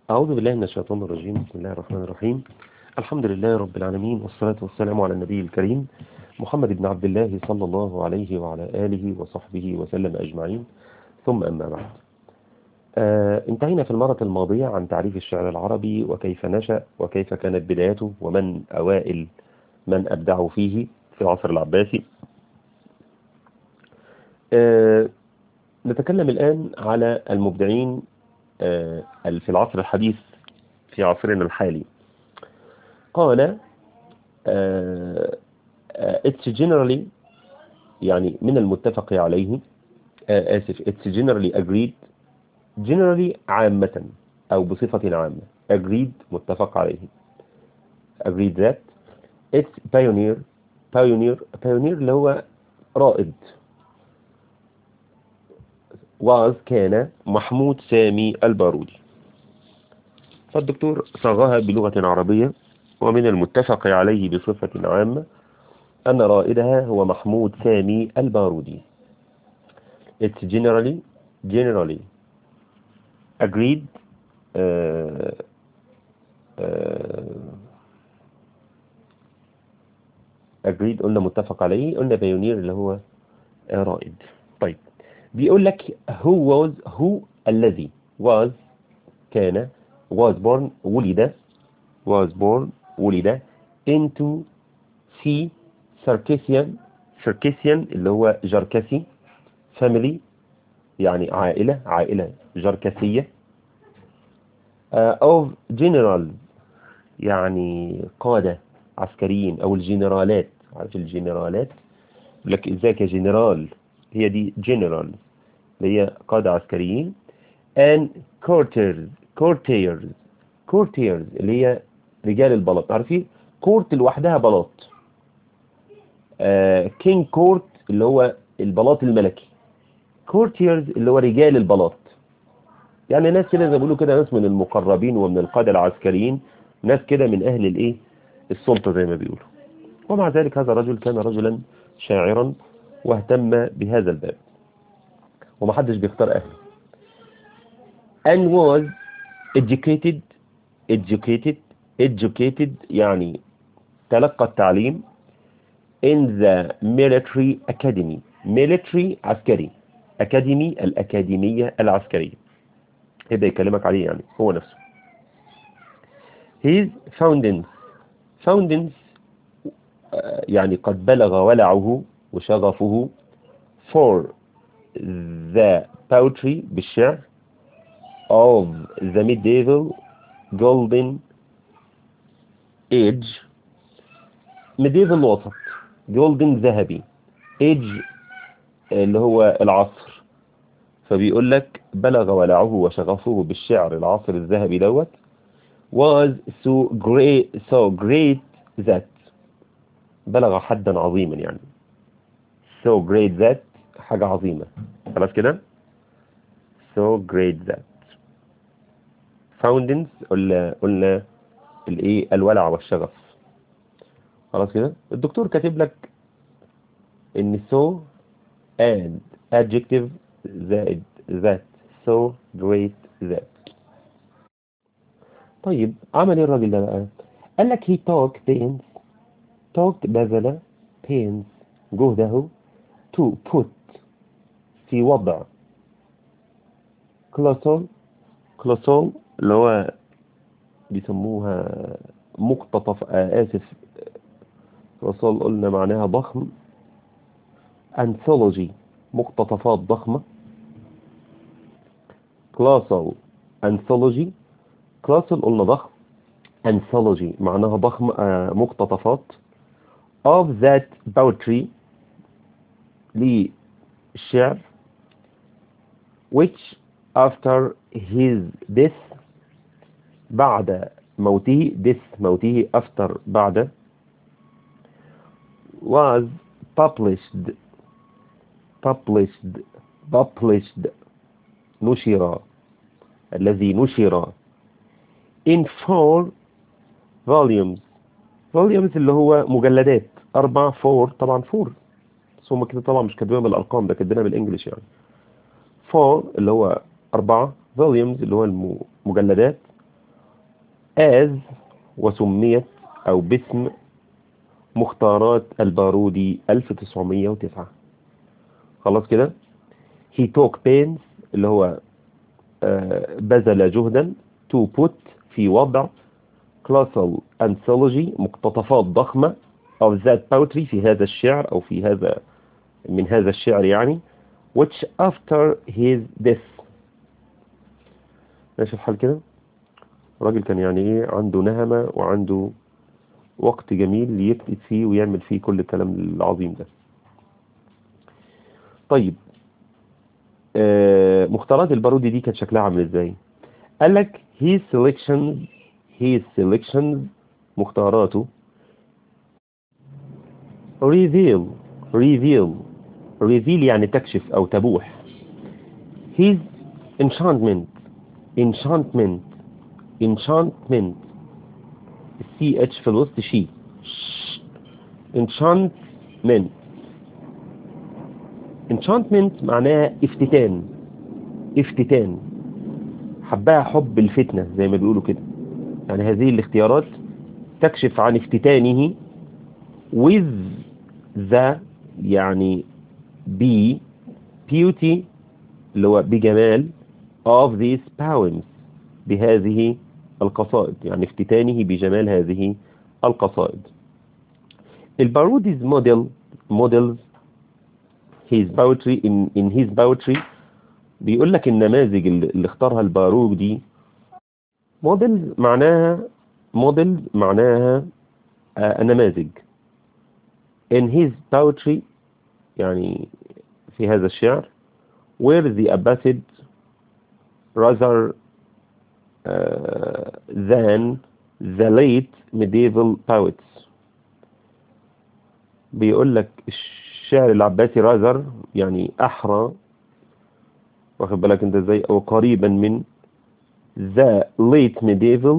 أعوذ بالله من الشيطان الرجيم بسم الله الرحمن الرحيم الحمد لله رب العالمين والصلاة والسلام على النبي الكريم محمد بن عبد الله صلى الله عليه وعلى آله وصحبه وسلم أجمعين ثم أما بعد آه انتهينا في المرة الماضية عن تعريف الشعر العربي وكيف نشأ وكيف كانت بدايته ومن أوائل من أبدعوا فيه في العصر العباسي آه نتكلم الآن على المبدعين آه في العصر الحديث في عصرنا الحالي قال آه it's generally يعني من المتفق عليه آه آسف it's generally agreed generally عامة أو بصفة عامة agreed متفق عليه agreed that it's pioneer pioneer pioneer اللي هو رائد was كان محمود سامي البارودي فالدكتور صاغها بلغة عربية ومن المتفق عليه بصفة عامة أن رائدها هو محمود سامي البارودي It's generally generally agreed uh, uh, agreed قلنا متفق عليه قلنا بايونير اللي هو رائد طيب بيقول لك who was who الذي was كان was born ولد was born ولد into C Circassian Circassian اللي هو جركسي family يعني عائلة عائلة جركسية uh, of general يعني قادة عسكريين أو الجنرالات عارف الجنرالات يقول لك ازيك يا جنرال هي دي جنرال اللي هي قادة عسكريين and courtiers courtiers courtiers اللي هي رجال البلاط عارفين كورت لوحدها بلاط كينج كورت اللي هو البلاط الملكي كورتيرز اللي هو رجال البلاط يعني ناس كده زي ما بيقولوا كده ناس من المقربين ومن القادة العسكريين ناس كده من أهل الإيه السلطة زي ما بيقولوا ومع ذلك هذا الرجل كان رجلا شاعرا واهتم بهذا الباب ومحدش بيختار أهله and was educated educated educated يعني تلقى التعليم in the military academy military عسكري academy الأكاديمية العسكرية يبدأ يكلمك عليه يعني هو نفسه his foundings foundings يعني قد بلغ ولعه وشغفه for the poetry بالشعر of the medieval golden age medieval وسط golden ذهبي age اللي هو العصر فبيقول لك بلغ ولعه وشغفه بالشعر العصر الذهبي دوت was so great so great that بلغ حدا عظيما يعني so great that حاجة عظيمة خلاص كده so great that fountains قلنا قلنا الايه الولع والشغف خلاص كده الدكتور كاتب لك ان so and adjective زائد that so great that طيب عمل ايه الراجل ده بقى قال لك he took pains took بذل pains جهده to put في وضع كلاسول كلاسول اللي هو بيسموها مقتطف آه آسف كلاسول قلنا معناها ضخم anthology مقتطفات ضخمة كلاسول anthology كلاسول قلنا ضخم anthology معناها ضخم آه مقتطفات of that poetry للشعر which after his death بعد موته death موته after بعد was published published published نشر الذي نشر in four volumes volumes اللي هو مجلدات أربع فور طبعا فور بس هم كده طبعا مش كاتبينها بالأرقام ده كاتبينها بالإنجلش يعني فور اللي هو أربعة volumes اللي هو المجلدات as وسميت أو باسم مختارات البارودي 1909 خلاص كده he took pains اللي هو آه، بذل جهدا to put في وضع colossal anthology مقتطفات ضخمة of that poetry في هذا الشعر أو في هذا من هذا الشعر يعني which after his death ماشي الحال كده الراجل كان يعني ايه عنده نهمة وعنده وقت جميل يكتب فيه ويعمل فيه كل الكلام العظيم ده طيب آه مختارات البارودي دي كانت شكلها عامل ازاي قال لك his selections his selections مختاراته reveal reveal reveal يعني تكشف او تبوح his enchantment enchantment enchantment السي اتش في الوسط شي enchantment enchantment معناها افتتان افتتان حبها حب الفتنة زي ما بيقولوا كده يعني هذه الاختيارات تكشف عن افتتانه with the يعني be beauty اللي هو بجمال of these poems بهذه القصائد يعني افتتانه بجمال هذه القصائد الباروديز موديل models his poetry in, in his poetry بيقول لك النماذج اللي اللي اختارها البارودي موديلز معناها موديلز معناها آه نماذج in his poetry يعني في هذا الشعر where the Abbasid rather uh, than the late medieval poets بيقول لك الشعر العباسي رازر يعني أحرى واخد بالك انت ازاي او قريبا من the late medieval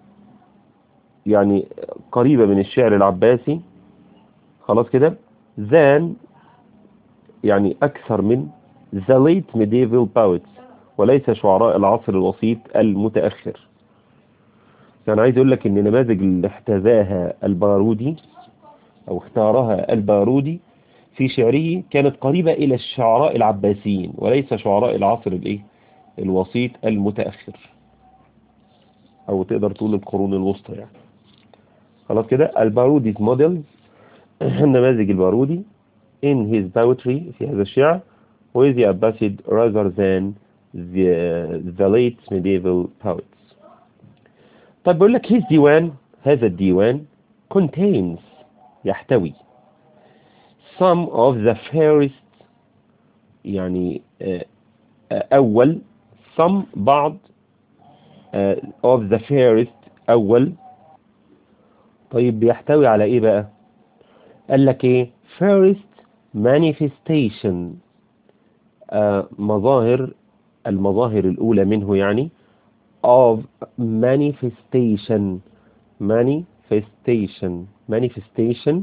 يعني قريبة من الشعر العباسي خلاص كده than يعني أكثر من the late medieval poets وليس شعراء العصر الوسيط المتأخر يعني عايز يقول لك ان نماذج اللي احتذاها البارودي او اختارها البارودي في شعره كانت قريبة الى الشعراء العباسيين وليس شعراء العصر الايه الوسيط المتأخر او تقدر تقول القرون الوسطى يعني خلاص كده البارودي's models النماذج البارودي in his poetry في هذا الشعر with the Abbasid rather than the, the late medieval poets طيب بقول لك his ديوان هذا الديوان contains يحتوي some of the fairest يعني آه، آه، أول some بعض آه، of the fairest أول طيب بيحتوي على إيه بقى قال لك إيه fairest manifestation آه، مظاهر المظاهر الأولى منه يعني of manifestation manifestation manifestation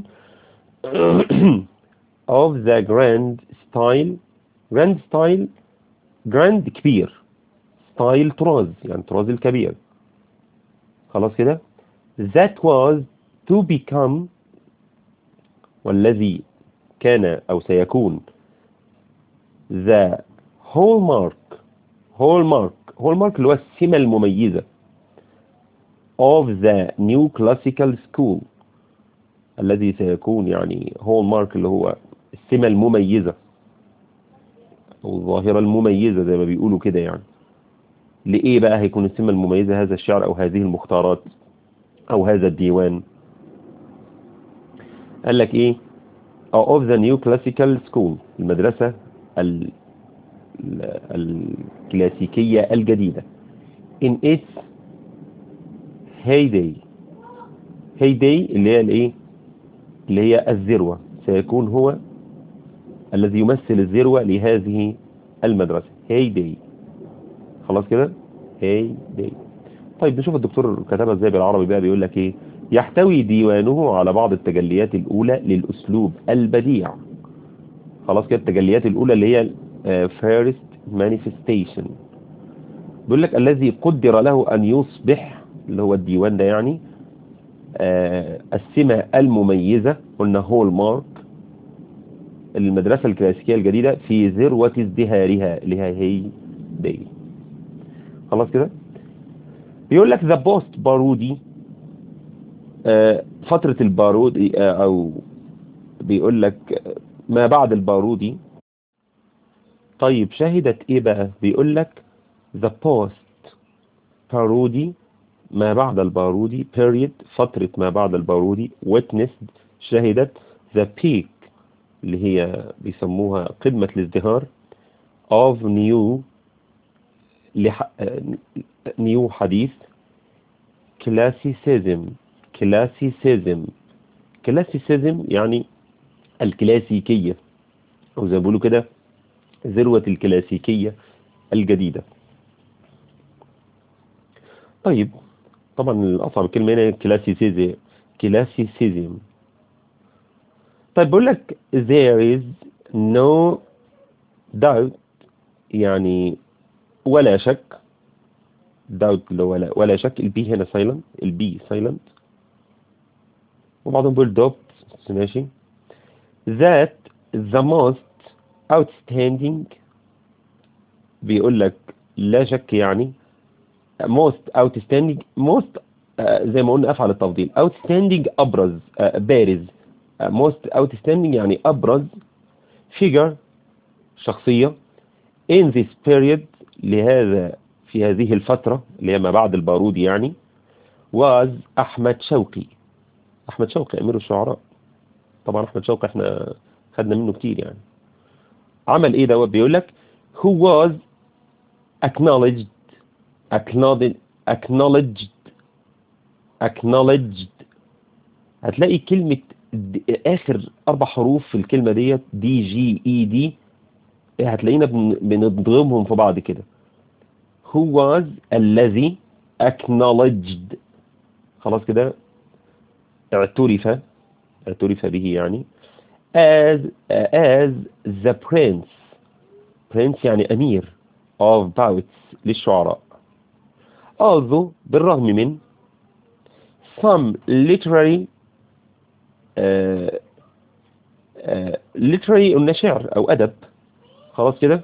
of the grand style grand style grand كبير style طراز يعني طراز الكبير خلاص كده that was to become والذي كان أو سيكون the hallmark hallmark hallmark اللي هو السمة المميزة of the new classical school الذي سيكون يعني hallmark اللي هو السمة المميزة أو الظاهرة المميزة زي ما بيقولوا كده يعني لإيه بقى هيكون السمة المميزة هذا الشعر أو هذه المختارات أو هذا الديوان قال لك إيه أو of the new classical school المدرسة ال الكلاسيكية الجديدة in its heyday heyday اللي هي الايه اللي هي الذروة سيكون هو الذي يمثل الذروة لهذه المدرسة heyday خلاص كده heyday طيب نشوف الدكتور كتبها ازاي بالعربي بقى بيقول لك ايه يحتوي ديوانه على بعض التجليات الأولى للأسلوب البديع خلاص كده التجليات الأولى اللي هي first manifestation بيقول لك الذي قدر له أن يصبح اللي هو الديوان ده يعني آه السمة المميزة قلنا هول مارك المدرسة الكلاسيكية الجديدة في ذروة ازدهارها اللي هي هي دي خلاص كده بيقول لك ذا بوست بارودي آه فترة البارودي آه او بيقول لك ما بعد البارودي طيب شهدت ايه بقى بيقول لك the post parody ما بعد البارودي period فترة ما بعد البارودي witnessed شهدت the peak اللي هي بيسموها قمة الازدهار of new لح... new حديث classicism classicism classicism يعني الكلاسيكية أو زي ما بيقولوا كده ذروة الكلاسيكية الجديدة طيب طبعا الأصعب كلمة هنا كلاسيسيزم كلاسيسيزم طيب بقول لك there is no doubt يعني ولا شك doubt اللي هو ولا, ولا شك البي هنا silent البي silent وبعضهم بيقول doubt ماشي that the most outstanding بيقول لك لا شك يعني most outstanding most آه زي ما قلنا افعل التفضيل outstanding ابرز آه بارز آه most outstanding يعني ابرز figure شخصية in this period لهذا في هذه الفترة اللي هي ما بعد البارود يعني was احمد شوقي احمد شوقي امير الشعراء طبعا احمد شوقي احنا خدنا منه كتير يعني عمل ايه دوت بيقول لك who was acknowledged acknowledged acknowledged acknowledged هتلاقي كلمة آخر أربع حروف في الكلمة ديت دي جي إي دي هتلاقينا بنضغمهم في بعض كده who was الذي acknowledged خلاص كده اعترف اعترف به يعني as as the prince prince يعني أمير of poets للشعراء although بالرغم من some literary uh, uh, literary قلنا شعر أو أدب خلاص كده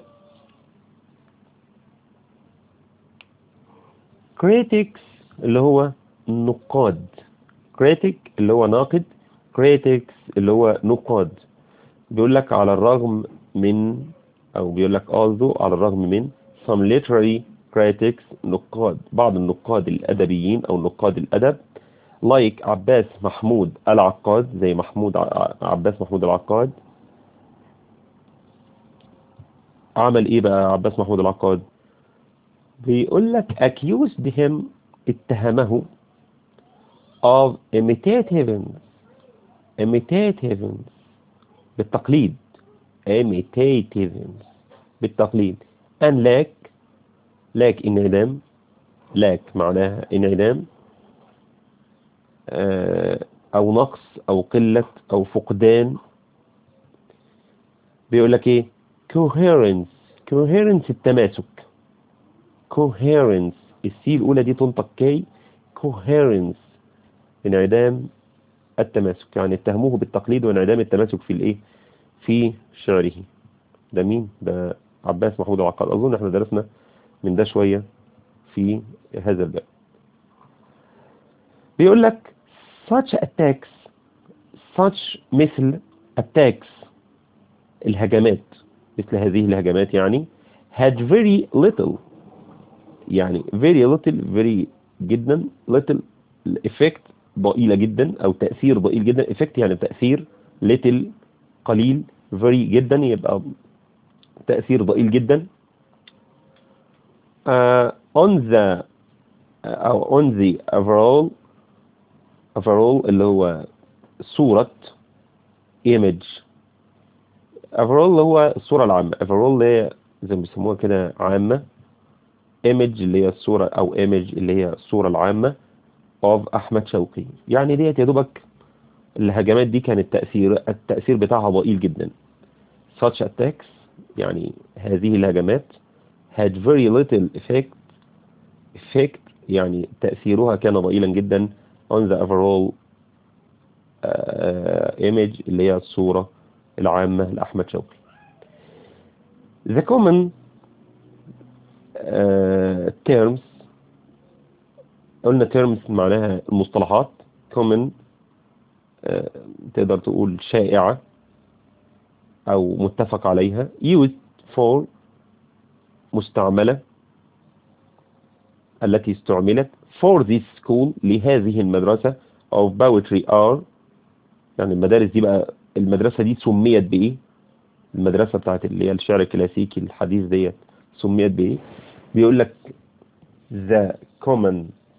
critics اللي هو نقاد critic اللي هو ناقد critics اللي هو نقاد بيقول لك على الرغم من أو بيقول لك although على الرغم من some literary critics نقاد بعض النقاد الأدبيين أو نقاد الأدب like عباس محمود العقاد زي محمود عباس محمود العقاد عمل ايه بقى عباس محمود العقاد بيقول لك accused him اتهمه of imitative imitative بالتقليد imitative بالتقليد and lack lack انعدام lack معناها انعدام او نقص او قلة او فقدان بيقول لك ايه coherence coherence التماسك coherence السي الاولى دي تنطق كي coherence انعدام التماسك يعني اتهموه بالتقليد وانعدام التماسك في الايه في شعره ده مين ده عباس محمود العقاد اظن احنا درسنا من ده شوية في هذا الباب بيقول لك such attacks such مثل attacks الهجمات مثل هذه الهجمات يعني had very little يعني very little very جدا little effect ضئيلة جدا او تأثير ضئيل جدا effect يعني تأثير little قليل very جدا يبقى تأثير ضئيل جدا uh, on the uh, on the overall overall اللي هو صورة image overall اللي هو الصورة العامة overall اللي هي زي ما بيسموها كده عامة image اللي هي الصورة أو image اللي هي الصورة العامة of أحمد شوقي يعني ديت يا دوبك الهجمات دي كان التأثير التأثير بتاعها ضئيل جدا such attacks يعني هذه الهجمات had very little effect effect يعني تأثيرها كان ضئيلا جدا on the overall uh, image اللي هي الصورة العامة لأحمد شوقي the common uh, terms قلنا terms معناها المصطلحات common uh, تقدر تقول شائعة أو متفق عليها used for مستعملة التي استعملت for this school لهذه المدرسة of poetry are يعني المدارس دي بقى المدرسة دي سميت بإيه المدرسة بتاعت اللي هي الشعر الكلاسيكي الحديث ديت سميت بإيه بيقول لك the common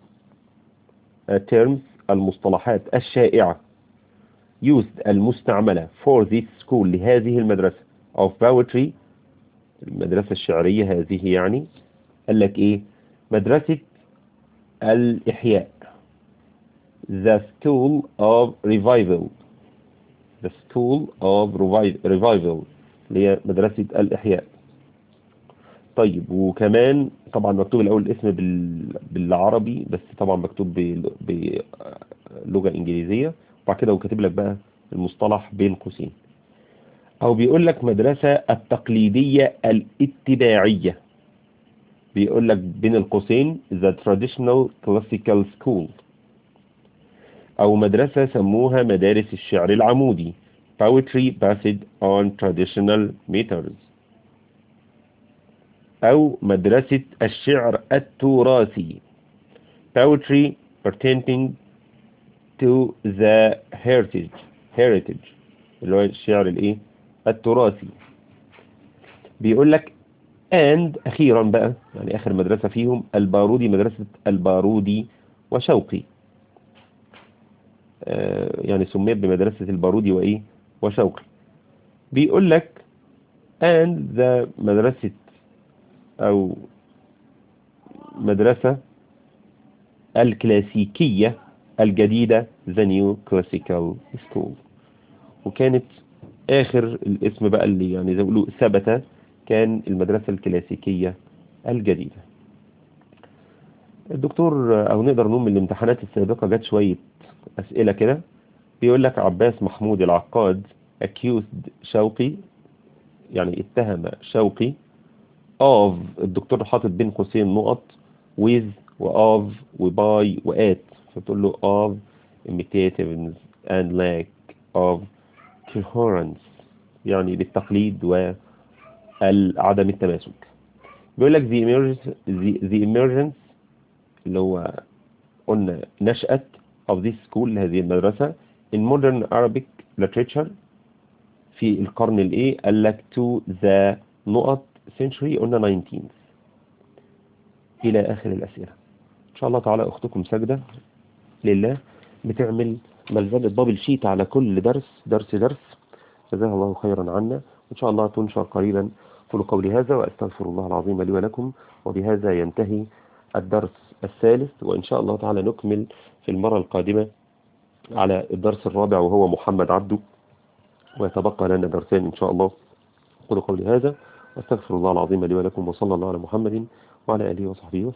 terms المصطلحات الشائعة used المستعملة for this school لهذه المدرسة of poetry المدرسة الشعرية هذه يعني قال لك ايه مدرسة الإحياء the school of revival the school of revival اللي هي مدرسة الإحياء طيب وكمان طبعا مكتوب الأول الاسم بالعربي بس طبعا مكتوب بلغة إنجليزية وبعد كده وكاتب لك بقى المصطلح بين قوسين أو بيقول لك مدرسة التقليدية الاتباعية بيقول لك بين القوسين the traditional classical school أو مدرسة سموها مدارس الشعر العمودي poetry based on traditional methods أو مدرسة الشعر التراثي poetry pertaining to the heritage heritage اللي هو الشعر الايه التراثي بيقول لك and اخيرا بقى يعني اخر مدرسة فيهم البارودي مدرسة البارودي وشوقي آه يعني سميت بمدرسة البارودي وايه وشوقي بيقول لك and the مدرسة او مدرسة الكلاسيكية الجديدة the new classical school وكانت اخر الاسم بقى اللي يعني زي ما بيقولوا ثبت كان المدرسة الكلاسيكية الجديدة الدكتور او نقدر نقول من الامتحانات السابقة جت شوية اسئلة كده بيقول لك عباس محمود العقاد accused شوقي يعني اتهم شوقي of الدكتور حاطط بين قوسين نقط with و of و by و at فتقول له of imitativeness and lack of coherence يعني بالتقليد وعدم التماسك بيقول لك the emergence, the, the emergence اللي هو قلنا نشأة of this school هذه المدرسة in modern Arabic literature في القرن الايه قال لك to the نقط century قلنا 19th إلى آخر الأسئلة إن شاء الله تعالى أختكم سجدة لله بتعمل ملزمة بابل شيت على كل درس درس درس جزاها الله خيرا عنا وإن شاء الله تنشر قريبا قولوا قولي هذا وأستغفر الله العظيم لي ولكم وبهذا ينتهي الدرس الثالث وإن شاء الله تعالى نكمل في المرة القادمة على الدرس الرابع وهو محمد عبده ويتبقى لنا درسان إن شاء الله قولوا قولي هذا واستغفر الله العظيم لي ولكم وصلى الله على محمد وعلى آله وصحبه وسلم